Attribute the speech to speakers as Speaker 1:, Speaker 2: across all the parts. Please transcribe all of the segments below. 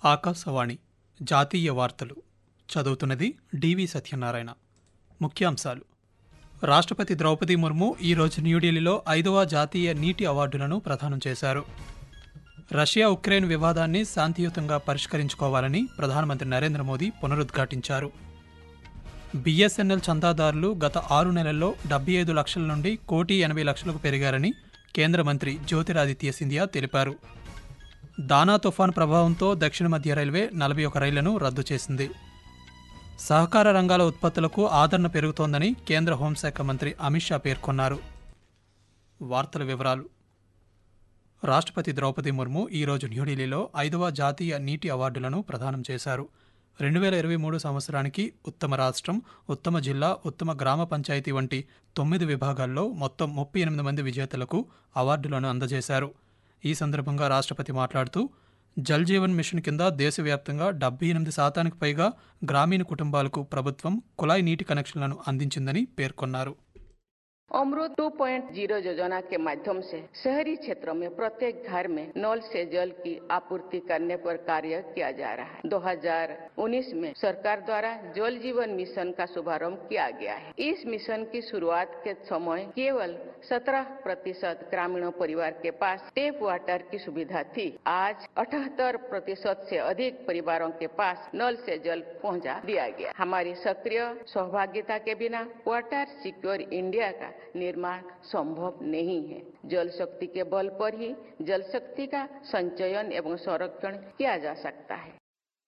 Speaker 1: ఆకాశవాణి జాతీయ వార్తలు చదువుతున్నది డివి సత్యనారాయణ ముఖ్యాంశాలు రాష్ట్రపతి ద్రౌపది ముర్ము ఈరోజు న్యూఢిల్లీలో ఐదవ జాతీయ నీటి అవార్డులను ప్రదానం చేశారు రష్యా ఉక్రెయిన్ వివాదాన్ని శాంతియుతంగా పరిష్కరించుకోవాలని ప్రధానమంత్రి నరేంద్ర మోదీ పునరుద్ఘాటించారు బీఎస్ఎన్ఎల్ చందాదారులు గత ఆరు నెలల్లో డెబ్బై ఐదు లక్షల నుండి కోటి ఎనభై లక్షలకు పెరిగారని కేంద్ర మంత్రి జ్యోతిరాదిత్య సింధియా తెలిపారు దానా తుఫాన్ ప్రభావంతో దక్షిణ మధ్య రైల్వే నలభై ఒక రైళ్లను రద్దు చేసింది సహకార రంగాల ఉత్పత్తులకు ఆదరణ పెరుగుతోందని కేంద్ర హోంశాఖ మంత్రి అమిత్ షా పేర్కొన్నారు వార్తల వివరాలు రాష్ట్రపతి ద్రౌపది ముర్ము ఈరోజు న్యూఢిల్లీలో ఐదవ జాతీయ నీటి అవార్డులను ప్రదానం చేశారు రెండు వేల ఇరవై మూడు సంవత్సరానికి ఉత్తమ రాష్ట్రం ఉత్తమ జిల్లా ఉత్తమ గ్రామ పంచాయతీ వంటి తొమ్మిది విభాగాల్లో మొత్తం ముప్పై ఎనిమిది మంది విజేతలకు అవార్డులను అందజేశారు ఈ సందర్భంగా రాష్ట్రపతి మాట్లాడుతూ జల్ జీవన్ మిషన్ కింద దేశవ్యాప్తంగా డెబ్బై ఎనిమిది శాతానికి పైగా గ్రామీణ కుటుంబాలకు ప్రభుత్వం కుళాయి నీటి కనెక్షన్లను అందించిందని పేర్కొన్నారు
Speaker 2: अमृत 2.0 योजना के माध्यम से शहरी क्षेत्रों में प्रत्येक घर में नल से जल की आपूर्ति करने पर कार्य किया जा रहा है 2019 में सरकार द्वारा जल जीवन मिशन का शुभारंभ किया गया है इस मिशन की शुरुआत के समय केवल 17 प्रतिशत ग्रामीण परिवार के पास टेप वाटर की सुविधा थी आज 78 प्रतिशत से अधिक परिवारों के पास नल से जल पहुंचा दिया गया हमारी सक्रिय सहभागिता के बिना वाटर सिक्योर इंडिया का निर्माण संभव नहीं है जल शक्ति के बल पर ही जल शक्ति का संचयन एवं संरक्षण किया जा सकता है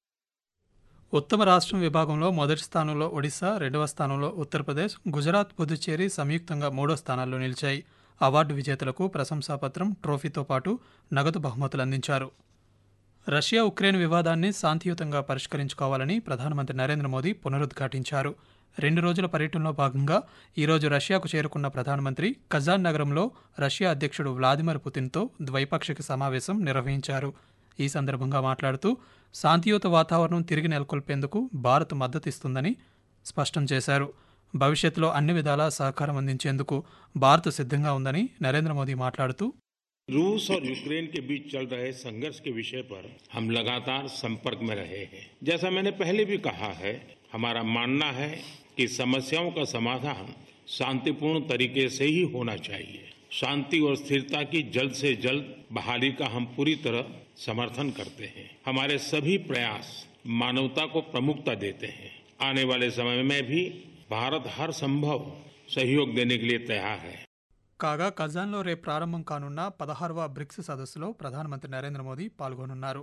Speaker 1: ఉత్తమ రాష్ట్రం విభాగంలో మొదటి స్థానంలో ఒడిశా రెండవ స్థానంలో ఉత్తరప్రదేశ్ గుజరాత్ పుదుచ్చేరి సంయుక్తంగా మూడో స్థానాల్లో నిలిచాయి అవార్డు విజేతలకు ప్రశంసాపత్రం ట్రోఫీతో పాటు నగదు బహుమతులు అందించారు రష్యా ఉక్రెయిన్ వివాదాన్ని శాంతియుతంగా పరిష్కరించుకోవాలని ప్రధానమంత్రి నరేంద్ర మోదీ పునరుద్ఘాటించారు రెండు రోజుల పర్యటనలో భాగంగా ఈరోజు రష్యాకు చేరుకున్న ప్రధానమంత్రి కజాన్ నగరంలో రష్యా అధ్యక్షుడు వ్లాదిమిర్ పుతిన్తో ద్వైపాక్షిక సమావేశం నిర్వహించారు ఈ సందర్భంగా మాట్లాడుతూ శాంతియుత వాతావరణం తిరిగి నెలకొల్పేందుకు భారత్ మద్దతిస్తుందని స్పష్టం చేశారు భవిష్యత్తులో అన్ని విధాలా సహకారం అందించేందుకు భారత్ సిద్ధంగా ఉందని నరేంద్ర మోదీ మాట్లాడుతూ
Speaker 3: रूस और यूक्रेन के बीच चल रहे संघर्ष के विषय पर हम लगातार संपर्क में रहे हैं जैसा मैंने पहले भी कहा है हमारा मानना है कि समस्याओं का समाधान शांतिपूर्ण तरीके से ही होना चाहिए शांति और स्थिरता की जल्द से जल्द बहाली का हम पूरी तरह समर्थन करते हैं हमारे सभी प्रयास मानवता को प्रमुखता देते हैं आने वाले समय में भी भारत हर संभव सहयोग देने के लिए तैयार है
Speaker 1: కాగా కజాన్లో రేపు ప్రారంభం కానున్న పదహారవ బ్రిక్స్ సదస్సులో ప్రధానమంత్రి నరేంద్ర మోదీ పాల్గొనున్నారు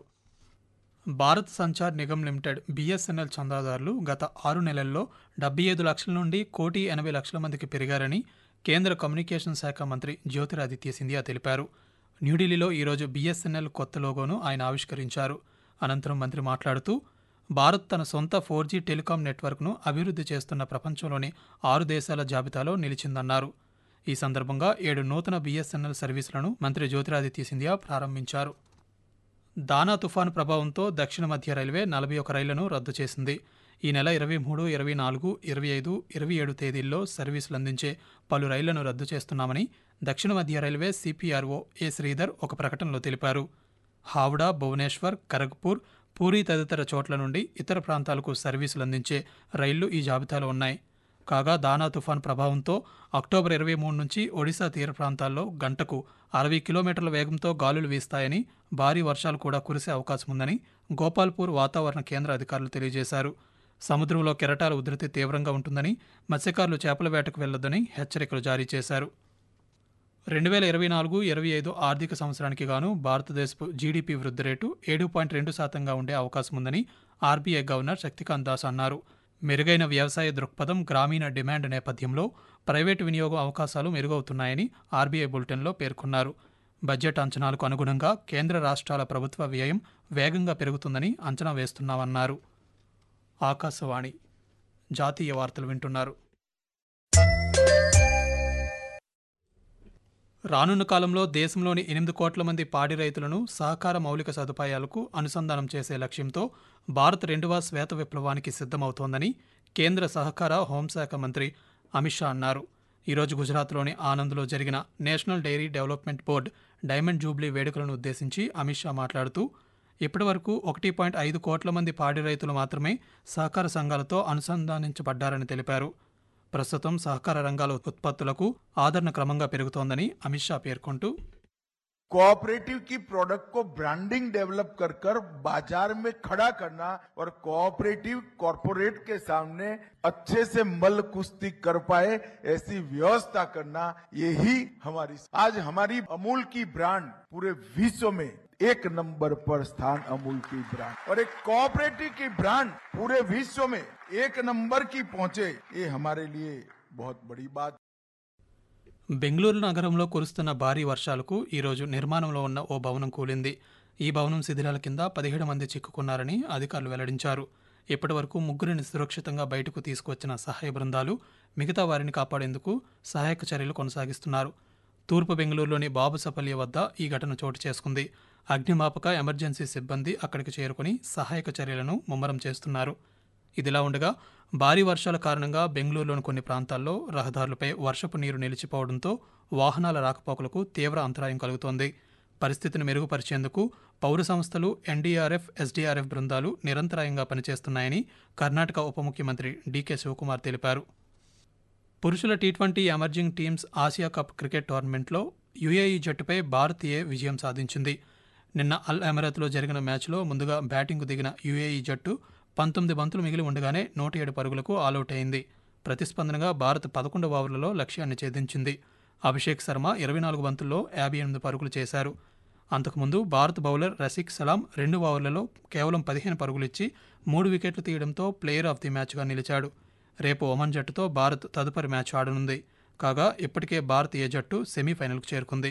Speaker 1: భారత్ సంచార్ నిగమ్ లిమిటెడ్ బీఎస్ఎన్ఎల్ చందాదారులు గత ఆరు నెలల్లో డెబ్బై ఐదు లక్షల నుండి కోటి ఎనభై లక్షల మందికి పెరిగారని కేంద్ర కమ్యూనికేషన్ శాఖ మంత్రి జ్యోతిరాదిత్య సింధియా తెలిపారు న్యూఢిల్లీలో ఈరోజు బీఎస్ఎన్ఎల్ కొత్త లోగోను ఆయన ఆవిష్కరించారు అనంతరం మంత్రి మాట్లాడుతూ భారత్ తన సొంత ఫోర్ జీ టెలికాం నెట్వర్క్ను అభివృద్ధి చేస్తున్న ప్రపంచంలోని ఆరు దేశాల జాబితాలో నిలిచిందన్నారు ఈ సందర్భంగా ఏడు నూతన బీఎస్ఎన్ఎల్ సర్వీసులను మంత్రి జ్యోతిరాదిత్య సింధియా ప్రారంభించారు దానా తుఫాను ప్రభావంతో దక్షిణ మధ్య రైల్వే నలభై ఒక రైళ్లను రద్దు చేసింది ఈ నెల ఇరవై మూడు ఇరవై నాలుగు ఇరవై ఐదు ఇరవై ఏడు తేదీల్లో సర్వీసులు అందించే పలు రైళ్లను రద్దు చేస్తున్నామని దక్షిణ మధ్య రైల్వే సిపిఆర్ఓ ఏ శ్రీధర్ ఒక ప్రకటనలో తెలిపారు హావ్డా భువనేశ్వర్ ఖరగ్పూర్ పూరి తదితర చోట్ల నుండి ఇతర ప్రాంతాలకు సర్వీసులు అందించే రైళ్లు ఈ జాబితాలో ఉన్నాయి కాగా దానా తుఫాన్ ప్రభావంతో అక్టోబర్ ఇరవై మూడు నుంచి ఒడిశా తీర ప్రాంతాల్లో గంటకు అరవై కిలోమీటర్ల వేగంతో గాలులు వీస్తాయని భారీ వర్షాలు కూడా కురిసే అవకాశం ఉందని గోపాల్పూర్ వాతావరణ కేంద్ర అధికారులు తెలియజేశారు సముద్రంలో కెరటాల ఉధృతి తీవ్రంగా ఉంటుందని మత్స్యకారులు చేపల వేటకు వెళ్లొద్దని హెచ్చరికలు జారీ చేశారు రెండు వేల ఇరవై నాలుగు ఇరవై ఐదు ఆర్థిక సంవత్సరానికి గాను భారతదేశపు జీడీపీ వృద్ధి రేటు ఏడు పాయింట్ రెండు శాతంగా ఉండే అవకాశం ఉందని ఆర్బీఐ గవర్నర్ శక్తికాంత్ దాస్ అన్నారు మెరుగైన వ్యవసాయ దృక్పథం గ్రామీణ డిమాండ్ నేపథ్యంలో ప్రైవేటు వినియోగం అవకాశాలు మెరుగవుతున్నాయని ఆర్బీఐ బులెటిన్లో పేర్కొన్నారు బడ్జెట్ అంచనాలకు అనుగుణంగా కేంద్ర రాష్ట్రాల ప్రభుత్వ వ్యయం వేగంగా పెరుగుతుందని అంచనా వేస్తున్నామన్నారు ఆకాశవాణి జాతీయ వార్తలు వింటున్నారు రానున్న కాలంలో దేశంలోని ఎనిమిది కోట్ల మంది పాడి రైతులను సహకార మౌలిక సదుపాయాలకు అనుసంధానం చేసే లక్ష్యంతో భారత్ రెండవ శ్వేత విప్లవానికి సిద్ధమవుతోందని కేంద్ర సహకార హోంశాఖ మంత్రి అమిత్ షా అన్నారు ఈరోజు గుజరాత్లోని ఆనంద్లో జరిగిన national dairy development board diamond jubilee వేడుకలను ఉద్దేశించి అమిత్ షా మాట్లాడుతూ ఇప్పటి వరకు ఒకటి పాయింట్ ఐదు కోట్ల మంది పాడి రైతులు మాత్రమే సహకార సంఘాలతో అనుసంధానించబడ్డారని తెలిపారు ప్రస్తుతం సహకార రంగాల ఉత్పత్తులకు ఆదరణ క్రమంగా పెరుగుతోందని అమిత్ షా పేర్కొంటూ
Speaker 4: कोऑपरेटिव की प्रोडक्ट को ब्रांडिंग डेवलप कर कर बाजार में खड़ा करना और कोऑपरेटिव कॉरपोरेट के सामने अच्छे से मल कुश्ती कर पाए ऐसी व्यवस्था करना यही हमारी आज हमारी अमूल की ब्रांड पूरे विश्व में एक नंबर पर स्थान अमूल की ब्रांड और एक कोऑपरेटिव की ब्रांड पूरे विश्व में एक नंबर की पहुंचे ये हमारे लिए बहुत बड़ी बात
Speaker 1: బెంగళూరు నగరంలో కురుస్తున్న భారీ వర్షాలకు ఈరోజు నిర్మాణంలో ఉన్న ఓ భవనం కూలింది ఈ భవనం శిథిలాల కింద పదిహేడు మంది చిక్కుకున్నారని అధికారులు వెల్లడించారు ఇప్పటి వరకు ముగ్గురిని సురక్షితంగా బయటకు తీసుకువచ్చిన సహాయ బృందాలు మిగతా వారిని కాపాడేందుకు సహాయక చర్యలు కొనసాగిస్తున్నారు తూర్పు బెంగళూరులోని బాబుసపల్లి వద్ద ఈ ఘటన చోటు చేసుకుంది అగ్నిమాపక ఎమర్జెన్సీ సిబ్బంది అక్కడికి చేరుకుని సహాయక చర్యలను ముమ్మరం చేస్తున్నారు ఇదిలా ఉండగా భారీ వర్షాల కారణంగా బెంగళూరులోని కొన్ని ప్రాంతాల్లో రహదారులపై వర్షపు నీరు నిలిచిపోవడంతో వాహనాల రాకపోకలకు తీవ్ర అంతరాయం కలుగుతోంది పరిస్థితిని మెరుగుపరిచేందుకు పౌర సంస్థలు ఎన్డీఆర్ఎఫ్ ఎస్డీఆర్ఎఫ్ బృందాలు నిరంతరాయంగా పనిచేస్తున్నాయని కర్ణాటక ఉప ముఖ్యమంత్రి డీకే శివకుమార్ తెలిపారు పురుషుల T twenty emerging teams Asia cup cricket టోర్నమెంట్లో యుఏఈ జట్టుపై భారత్ ఏ విజయం సాధించింది నిన్న అల్ అమరత్లో జరిగిన మ్యాచ్లో ముందుగా బ్యాటింగ్కు దిగిన యుఏఈ జట్టు పంతొమ్మిది బంతులు మిగిలి ఉండగానే నూట ఏడు పరుగులకు ఆలౌట్ అయింది ప్రతిస్పందనగా భారత్ పదకొండు ఓవర్లలో లక్ష్యాన్ని ఛేదించింది అభిషేక్ శర్మ ఇరవై నాలుగు బంతుల్లో యాభై ఎనిమిది పరుగులు చేశారు అంతకుముందు భారత్ బౌలర్ రసిక్ సలాం రెండు ఓవర్లలో కేవలం పదిహేను పరుగులు ఇచ్చి మూడు వికెట్లు తీయడంతో ప్లేయర్ ఆఫ్ ది మ్యాచ్గా నిలిచాడు రేపు ఒమన్ జట్టుతో భారత్ తదుపరి మ్యాచ్ ఆడనుంది కాగా ఇప్పటికే భారత్ ఏ జట్టు సెమీఫైనల్కు చేరుకుంది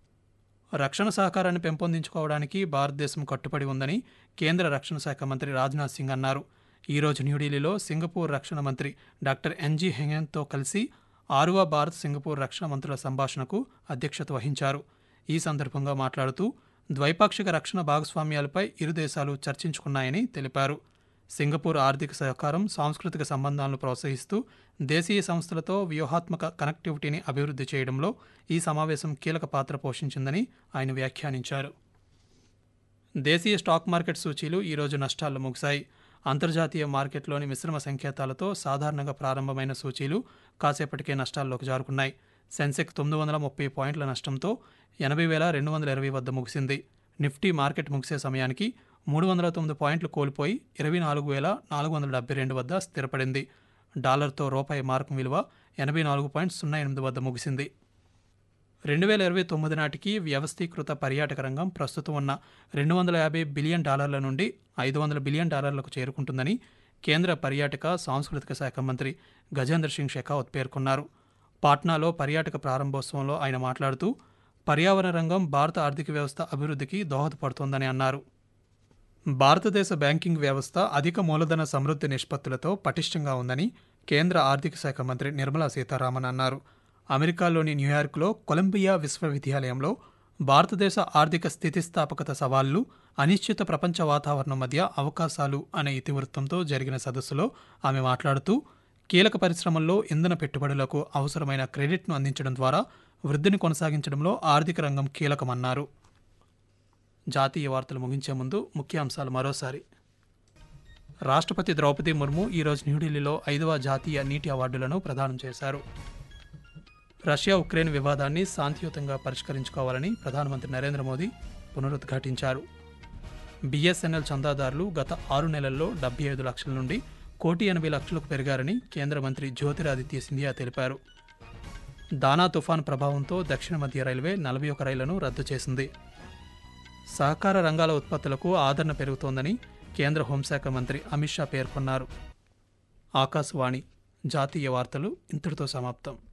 Speaker 1: రక్షణ సహకారాన్ని పెంపొందించుకోవడానికి భారతదేశం కట్టుబడి ఉందని కేంద్ర రక్షణ శాఖ మంత్రి రాజ్నాథ్ సింగ్ అన్నారు ఈరోజు న్యూఢిల్లీలో సింగపూర్ రక్షణ మంత్రి డాక్టర్ ఎన్జీ హెంగన్తో కలిసి ఆరువ భారత్ సింగపూర్ రక్షణ మంత్రుల సంభాషణకు అధ్యక్షత వహించారు ఈ సందర్భంగా మాట్లాడుతూ ద్వైపాక్షిక రక్షణ భాగస్వామ్యాలపై ఇరు దేశాలు చర్చించుకున్నాయని తెలిపారు సింగపూర్ ఆర్థిక సహకారం సాంస్కృతిక సంబంధాలను ప్రోత్సహిస్తూ దేశీయ సంస్థలతో వ్యూహాత్మక కనెక్టివిటీని అభివృద్ధి చేయడంలో ఈ సమావేశం కీలక పాత్ర పోషించిందని ఆయన వ్యాఖ్యానించారు దేశీయ స్టాక్ మార్కెట్ సూచీలు ఈరోజు నష్టాల్లో ముగిశాయి అంతర్జాతీయ మార్కెట్లోని మిశ్రమ సంకేతాలతో సాధారణంగా ప్రారంభమైన సూచీలు కాసేపటికే నష్టాల్లోకి జారుకున్నాయి సెన్సెక్స్ తొమ్మిది వందల ముప్పై పాయింట్ల నష్టంతో ఎనభై వేల రెండు వందల ఇరవై వద్ద ముగిసింది నిఫ్టీ మార్కెట్ ముగిసే సమయానికి మూడు వందల తొమ్మిది పాయింట్లు కోల్పోయి ఇరవై నాలుగు వేల నాలుగు వందల డెబ్బై రెండు వద్ద స్థిరపడింది డాలర్తో రూపాయి మార్కు విలువ ఎనభై నాలుగు పాయింట్ సున్నా ఎనిమిది వద్ద ముగిసింది రెండు వేల ఇరవై తొమ్మిది నాటికి వ్యవస్థీకృత పర్యాటక రంగం ప్రస్తుతం ఉన్న రెండు వందల యాభై బిలియన్ డాలర్ల నుండి ఐదు వందల బిలియన్ డాలర్లకు చేరుకుంటుందని కేంద్ర పర్యాటక సాంస్కృతిక శాఖ మంత్రి గజేంద్ర సింగ్ షెకావత్ పేర్కొన్నారు పాట్నాలో పర్యాటక ప్రారంభోత్సవంలో ఆయన మాట్లాడుతూ పర్యావరణ రంగం భారత ఆర్థిక వ్యవస్థ అభివృద్ధికి దోహదపడుతోందని అన్నారు భారతదేశ బ్యాంకింగ్ వ్యవస్థ అధిక మూలధన సమృద్ధి నిష్పత్తులతో పటిష్టంగా ఉందని కేంద్ర ఆర్థిక శాఖ మంత్రి నిర్మలా సీతారామన్ అన్నారు అమెరికాలోని న్యూయార్క్లో కొలంబియా విశ్వవిద్యాలయంలో భారతదేశ ఆర్థిక స్థితిస్థాపకత సవాళ్లు అనిశ్చిత ప్రపంచ వాతావరణం మధ్య అవకాశాలు అనే ఇతివృత్తంతో జరిగిన సదస్సులో ఆమె మాట్లాడుతూ కీలక పరిశ్రమల్లో ఇంధన పెట్టుబడులకు అవసరమైన క్రెడిట్ను అందించడం ద్వారా వృద్ధిని కొనసాగించడంలో ఆర్థిక రంగం కీలకమన్నారు జాతీయ వార్తలు ముగించే ముందు ముఖ్యాంశాలు మరోసారి రాష్ట్రపతి ద్రౌపది ముర్ము ఈరోజు న్యూఢిల్లీలో ఐదవ జాతీయ నీటి అవార్డులను ప్రదానం చేశారు రష్యా ఉక్రెయిన్ వివాదాన్ని శాంతియుతంగా పరిష్కరించుకోవాలని ప్రధానమంత్రి నరేంద్ర మోదీ పునరుద్ఘాటించారు బీఎస్ఎన్ఎల్ చందాదారులు గత ఆరు నెలల్లో డెబ్బై ఐదు లక్షల నుండి కోటి ఎనభై లక్షలకు పెరిగారని కేంద్ర మంత్రి జ్యోతిరాదిత్య సింధియా తెలిపారు దానా తుఫాన్ ప్రభావంతో దక్షిణ మధ్య రైల్వే నలభై ఒక రైళ్లను రద్దు చేసింది సహకార రంగాల ఉత్పత్తులకు ఆదరణ పెరుగుతోందని కేంద్ర హోంశాఖ మంత్రి అమిత్ షా పేర్కొన్నారు ఆకాశవాణి జాతీయ వార్తలు ఇంతటితో సమాప్తం